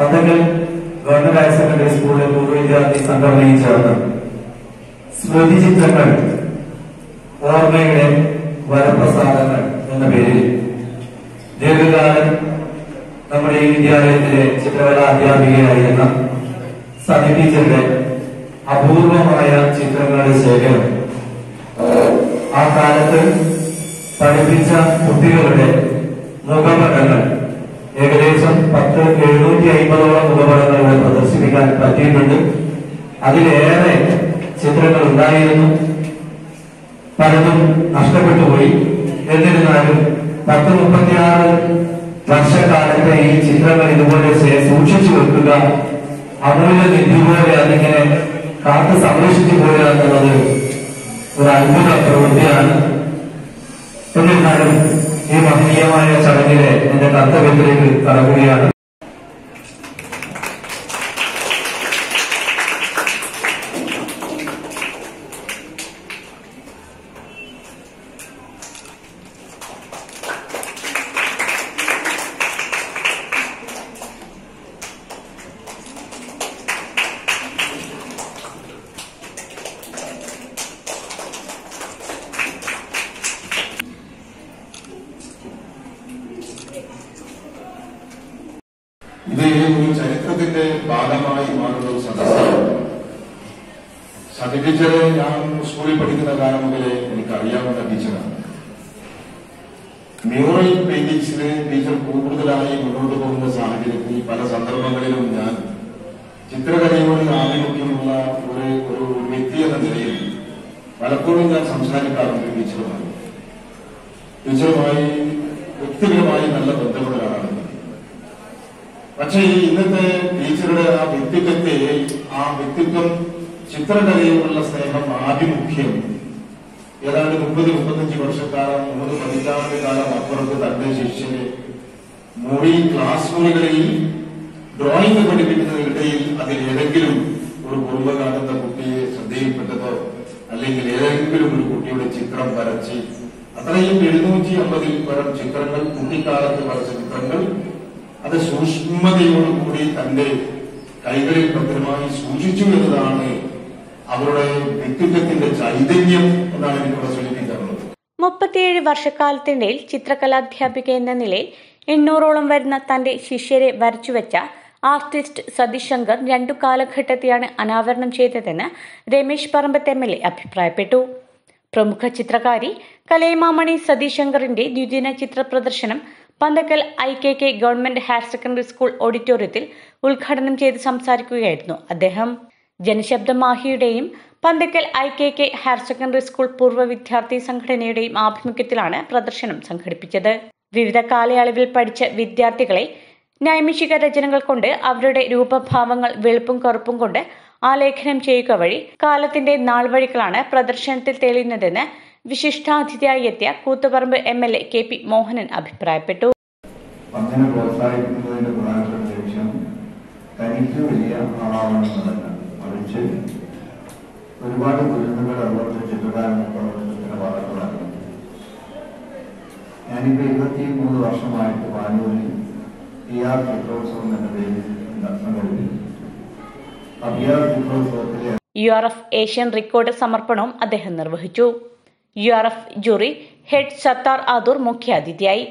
Panthakkal government higher secondary സ്കൂളിലെ പൂർവ്വ വിദ്യാർത്ഥി സംഘടനയും ചേർന്ന് സ്മൃതി ചിത്രങ്ങൾ ഓർമ്മയുടെ വരപ്രസാദങ്ങൾ എന്ന പേരിൽ ദീർഘകാലം നമ്മുടെ ഈ വിദ്യാലയത്തിലെ ചിത്രകലാ അധ്യാപികയായിരുന്ന സതി ടീച്ചറുടെ അപൂർവമായ ചിത്രങ്ങളുടെ ശേഖരം ആ കാലത്ത് പഠിപ്പിച്ച കുട്ടികളുടെ മുഖപടങ്ങൾ ഏകദേശം പത്ത് എഴുന്നൂറ്റി അമ്പതോളം മുഖപടങ്ങൾ പ്രദർശിപ്പിക്കാൻ പറ്റിയിട്ടുണ്ട് അതിലേറെ ചിത്രങ്ങൾ ഉണ്ടായിരുന്നു പലതും നഷ്ടപ്പെട്ടു പോയി എന്നിരുന്നാലും പത്ത് മുപ്പത്തിയാറ് വർഷക്കാലത്തെ ഈ ചിത്രങ്ങൾ ഇതുപോലെ സേ- സൂക്ഷിച്ചു വെക്കുക അമൂല്യ നിധി പോലെ അതിങ്ങനെ കാത്ത് സംരക്ഷിച്ചു പോവുക എന്നുള്ളത് ഒരു അത്ഭുത പ്രവൃത്തിയാണ് എന്നിരുന്നാലും ഈ മഹനീയമായ ചടങ്ങിലെ എന്റെ കർത്തവ്യത്തിലേക്ക് കടക്കുകയാണ് ഇത് ഒരു ചരിത്രത്തിന്റെ ഭാഗമായി മാറുന്ന ഒരു സദസ്സാണ് സതി ടീച്ചറെ ഞാൻ സ്കൂളിൽ പഠിക്കുന്ന കാലം മുതലേ എനിക്ക് അറിയാവുന്ന ടീച്ചറാണ് മ്യൂറൽ പെയിന്റിങ്സിന് ടീച്ചർ കൂടുതലായി മുന്നോട്ട് പോകുന്ന സാഹചര്യത്തിൽ പല സന്ദർഭങ്ങളിലും ഞാൻ ചിത്രകലയോട് ആഭിമുഖ്യമുള്ള ഒരു ഒരു വ്യക്തി എന്ന നിലയിൽ പലപ്പോഴും ഞാൻ സംസാരിക്കാറുണ്ട് ടീച്ചറുമായി ടീച്ചറുമായി വ്യക്തിപരമായി നല്ല ബന്ധമുള്ള ഒരാളാണ് ഞാൻ. പക്ഷേ ഈ ഇന്നത്തെ ടീച്ചറുടെ ആ വ്യക്തിത്വത്തെ ആ വ്യക്തിത്വം ചിത്രകലയോടുള്ള സ്നേഹം ആഭിമുഖ്യം ഏതാണ്ട് മുപ്പത് മുപ്പത്തഞ്ച് വർഷക്കാലം മൂന്ന് പതിറ്റാണ്ട് കാലം അപ്പുറത്ത് തന്റെ ശിഷ്യരെ മുറി ക്ലാസ് മുറികളിൽ ഡ്രോയിങ് പഠിപ്പിക്കുന്നതിനിടയിൽ അതിൽ ഏതെങ്കിലും ഒരു കുറുമ്പ് കാണുന്ന കുട്ടിയെ ശ്രദ്ധയിൽപ്പെട്ടതോ അല്ലെങ്കിൽ ഏതെങ്കിലും ഒരു കുട്ടിയുടെ ചിത്രം വരച്ച് അത്രയും എഴുന്നൂറ്റി അമ്പതിൽ പരം ചിത്രങ്ങൾ കുട്ടിക്കാലത്ത് വരച്ച ചിത്രങ്ങൾ അത് സൂക്ഷ്മതയോടുകൂടി തന്റെ കൈകളിൽ ഭദ്രമായി സൂക്ഷിച്ചു എന്നതാണ് അവരുടെ വ്യക്തിത്വത്തിന്റെ ചൈതന്യം എന്നാണ് എനിക്കിവിടെ സൂചിപ്പിക്കാറുള്ളത് മുപ്പത്തിയേഴ് വർഷക്കാലത്തിനിടയിൽ ചിത്രകലാധ്യാപിക എന്ന നിലയിൽ എണ്ണൂറോളം വരുന്ന തന്റെ ശിഷ്യരെ വരച്ചുവെച്ച ആർട്ടിസ്റ്റ് സതീഷ് ശങ്കർ രണ്ടു കാലഘട്ടത്തെയാണ് അനാവരണം ചെയ്തതെന്ന് Ramesh Parambath M L A അഭിപ്രായപ്പെട്ടു പ്രമുഖ ചിത്രകാരി കലൈമാമണി സതീഷ് ശങ്കറിന്റെ ദ്വിദിന ചിത്ര പ്രദർശനം Pandakkal I K K government higher secondary school ഓഡിറ്റോറിയത്തിൽ ഉദ്ഘാടനം ചെയ്ത് സംസാരിക്കുകയായിരുന്നു അദ്ദേഹം ജനശബ്ദ മാഹിയുടെയും Pandakkal I K K higher secondary school പൂർവ്വ വിദ്യാർത്ഥി സംഘടനയുടെയും ആഭിമുഖ്യത്തിലാണ് പ്രദർശനം സംഘടിപ്പിച്ചത് വിവിധ കാലയളവിൽ പഠിച്ച വിദ്യാർത്ഥികളെ നൈമിഷിക രചനകൾ കൊണ്ട് അവരുടെ രൂപഭാവങ്ങൾ വെളുപ്പും കറുപ്പും കൊണ്ട് ആലേഖനം ചെയ്യുക വഴി കാലത്തിന്റെ നാൾവഴികളാണ് പ്രദർശനത്തിൽ തെളിയുന്നതെന്ന് വിശിഷ്ടാതിഥിയായി എത്തിയ Koothuparamba M L A K P Mohanan അഭിപ്രായപ്പെട്ടു അങ്ങനെ പ്രോത്സാഹിപ്പിക്കുന്നതിന്റെ പ്രധാനപ്പെട്ട ലക്ഷ്യം തനിക്ക് വലിയ ആളാവണമെന്നതല്ല മറിച്ച് ഒരുപാട് കുരുന്നുകൾ അതുപോലത്തെ ചിത്രകാരന്റെ പ്രവർത്തനത്തിന് വളർന്നതാണ് ഞാനിപ്പോ ഇരുപത്തി മൂന്ന് വർഷമായിട്ട് വാനൂരിൽ പി ആർ ചിത്രോത്സവം എന്ന പേരിൽ സംഘടിപ്പിച്ചു ആ പി ആർ ചിത്രോത്സവത്തിലെ U R F Asian record സമർപ്പണവും അദ്ദേഹം നിർവഹിച്ചു U R F jury head Sathar Adoor മുഖ്യാതിഥിയായി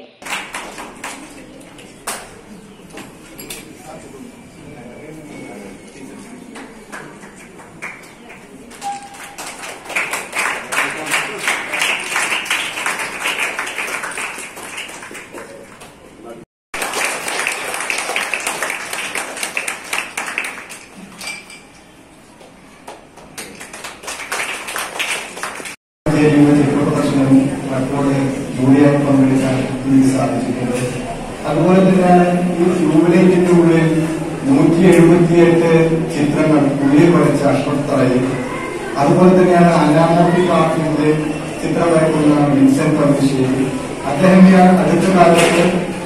ചെയ്യുന്ന ചിത്രപ്രദർശനം റെക്കോർഡ് ജൂലിയായി പങ്കെടുക്കാൻ എനിക്ക് സാധിച്ചിട്ടുണ്ട് അതുപോലെ തന്നെയാണ് ഈ ജൂബിലേറ്റിന്റെ ഉള്ളിൽ നൂറ്റി എഴുപത്തിയെട്ട് ചിത്രങ്ങൾ ഉള്ളിൽ വരച്ച അഷ്റഫ്തറയിൽ അതുപോലെ തന്നെയാണ് അനാമൂർത്തി കാർട്ടിന്റെ ചിത്രം വരയ്ക്കുന്ന വിൻസെന്റ് പന്നിശ്ശേരി അദ്ദേഹം ഈ അടുത്ത കാലത്ത്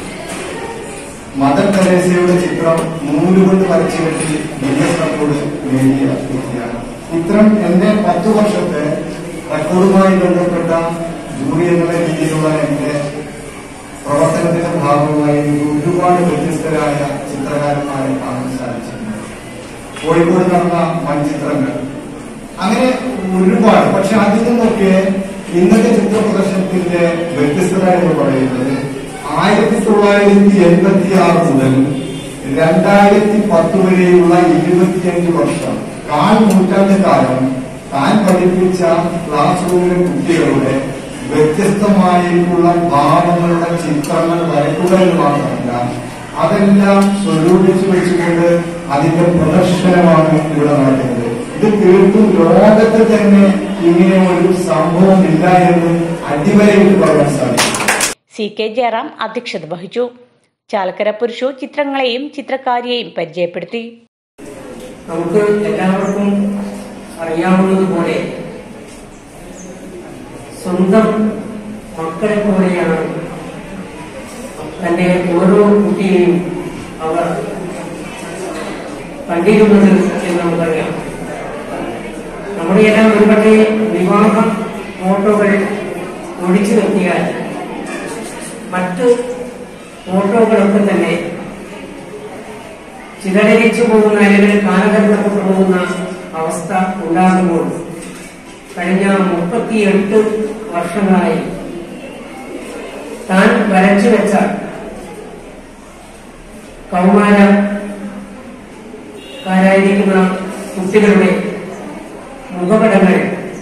മദർ തെരേസയുടെ ചിത്രം നൂലുകൊണ്ട് വരച്ചു കെട്ടി ഗിന്നസ് റെക്കോർഡ് നേടിയ വ്യക്തിയാണ് ഇത്തരം എന്റെ പത്തു വർഷത്തെ റെക്കോർഡുമായി ബന്ധപ്പെട്ട ജൂറി എന്നുള്ള രീതിയിലുള്ള എന്റെ പ്രവർത്തനത്തിന്റെ ഭാഗമായി എനിക്ക് ഒരുപാട് വ്യത്യസ്തരായ ചിത്ര ചിത്രകാരന്മാരെ കാണാൻ സാധിച്ചിട്ടുണ്ട് കോഴിക്കോട് നടന്ന മൺചിത്രങ്ങൾ അങ്ങനെ ഒരുപാട് പക്ഷെ അതിൽ നിന്നൊക്കെ ഇന്നത്തെ ചിത്ര പ്രദർശനത്തിന്റെ വ്യത്യസ്തത എന്ന് പറയുന്നത് ആയിരത്തി തൊള്ളായിരത്തി എൺപത്തി ആറ് മുതൽ രണ്ടായിരത്തി പത്ത് വരെയുള്ള ഇരുപത്തിയഞ്ച് വർഷം കാൽ നൂറ്റാണ്ട് കാലം താൻ പഠിപ്പിച്ച ക്ലാസ് റൂമിലെ കുട്ടികളുടെ വ്യത്യസ്തമായിട്ടുള്ള ഭാവങ്ങളുടെ ചിത്രങ്ങൾ വരയ്ക്കുക എന്ന് മാത്രമല്ല അതെല്ലാം സ്വരൂപിച്ചു വെച്ചുകൊണ്ട് അതിന്റെ പ്രദർശനമാണ് ഇവിടെ നടക്കുന്നത് ഇത് തീർത്തും ലോകത്ത് തന്നെ ഇങ്ങനെ ഒരു സംഭവം ഇല്ല എന്ന് അടിവരയിട്ട് പറയാൻ സാധിക്കും സി കെ ജയറാം അധ്യക്ഷത വഹിച്ചു ചാലക്കര പുരുഷു ചിത്രങ്ങളെയും ചിത്രകാരിയെയും പരിചയപ്പെടുത്തി നമുക്ക് എല്ലാവർക്കും അറിയാവുന്നതുപോലെ സ്വന്തം മക്കളെ പോലെയാണ് തന്റെ ഓരോ കുട്ടിയെയും അവർ കണ്ടിരുന്നത് എന്ന് നമുക്കറിയാം നമ്മുടെ എല്ലാം ഒരുപക്ഷെ വിവാഹ ഫോട്ടോകൾ ഒഴിച്ചു നിർത്തിയാൽ മറ്റ് ഫോട്ടോകളൊക്കെ തന്നെ ചിതറിച്ചു പോകുന്ന അല്ലെങ്കിൽ കാലഘട്ടപ്പെട്ടു പോകുന്ന അവസ്ഥ ഉണ്ടാകുമ്പോൾ കഴിഞ്ഞ മുപ്പത്തിയെട്ട് വർഷങ്ങളായി താൻ വരച്ചു വെച്ച കൗമാരക്കാരായിരിക്കുന്ന കുട്ടികളുടെ മുഖപടങ്ങൾ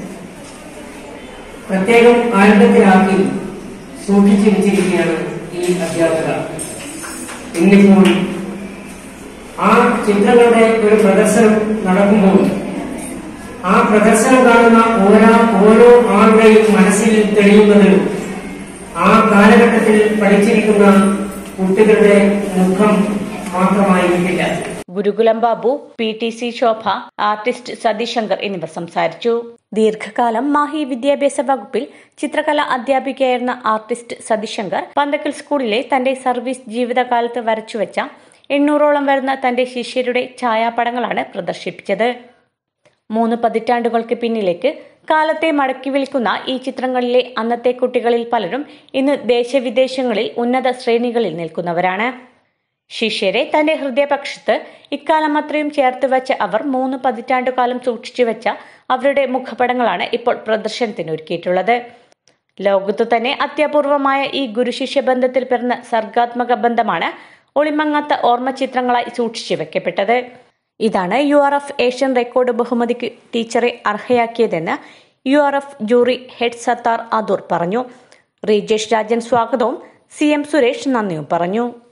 പ്രത്യേകം ആൽബത്തിലാക്കി സൂക്ഷിച്ചു വെച്ചിരിക്കുകയാണ് ഈ അധ്യാപക ഇന്നിപ്പോൾ ആ ചിത്രങ്ങളുടെ ഒരു പ്രദർശനം നടക്കുമ്പോൾ ആ പ്രദർശനം കാണുന്ന ഓരോ ഓരോ ആളുടെയും മനസ്സിൽ തെളിയുന്നത് ആ കാലഘട്ടത്തിൽ പഠിച്ചിരിക്കുന്ന കുട്ടികളുടെ മുഖം മാത്രമായിരിക്കില്ല Gurukulam Babu P T C Shobha artist Satheesh Shankar എന്നിവർ സംസാരിച്ചു ദീർഘകാലം മാഹി വിദ്യാഭ്യാസ വകുപ്പിൽ ചിത്രകല അധ്യാപികയായിരുന്ന ആർട്ടിസ്റ്റ് സതീഷ് ശങ്കർ പന്തക്കൽ സ്കൂളിലെ തന്റെ സർവീസ് ജീവിതകാലത്ത് വരച്ചുവെച്ച എണ്ണൂറോളം വരുന്ന തന്റെ ശിഷ്യരുടെ ഛായാപടങ്ങളാണ് പ്രദർശിപ്പിച്ചത് മൂന്ന് പതിറ്റാണ്ടുകൾക്ക് പിന്നിലേക്ക് കാലത്തെ മടക്കി വിളിക്കുന്ന ഈ ചിത്രങ്ങളിലെ അന്നത്തെ കുട്ടികളിൽ പലരും ഇന്ന് ദേശവിദേശങ്ങളിൽ ഉന്നത ശ്രേണികളിൽ നിൽക്കുന്നവരാണ് ശിഷ്യരെ തന്റെ ഹൃദയപക്ഷത്ത് ഇക്കാലം അത്രയും ചേർത്ത് വെച്ച അവർ മൂന്ന് പതിറ്റാണ്ടുകാലം സൂക്ഷിച്ചു വെച്ച അവരുടെ മുഖപടങ്ങളാണ് ഇപ്പോൾ പ്രദർശനത്തിന് ഒരുക്കിയിട്ടുള്ളത് ലോകത്തു തന്നെ അത്യപൂർവമായ ഈ ഗുരുശിഷ്യ ബന്ധത്തിൽ പിറന്ന സർഗാത്മക ബന്ധമാണ് ഒളിമങ്ങാത്ത ഓർമ്മ ചിത്രങ്ങളായി സൂക്ഷിച്ചു വെക്കപ്പെട്ടത് ഇതാണ് U R F Asian record ബഹുമതിക്ക് ടീച്ചറെ അർഹയാക്കിയതെന്ന് U R F jury head Sathar Adoor പറഞ്ഞു റീജേഷ് രാജൻ സ്വാഗതവും സി എം സുരേഷ് നന്ദിയും പറഞ്ഞു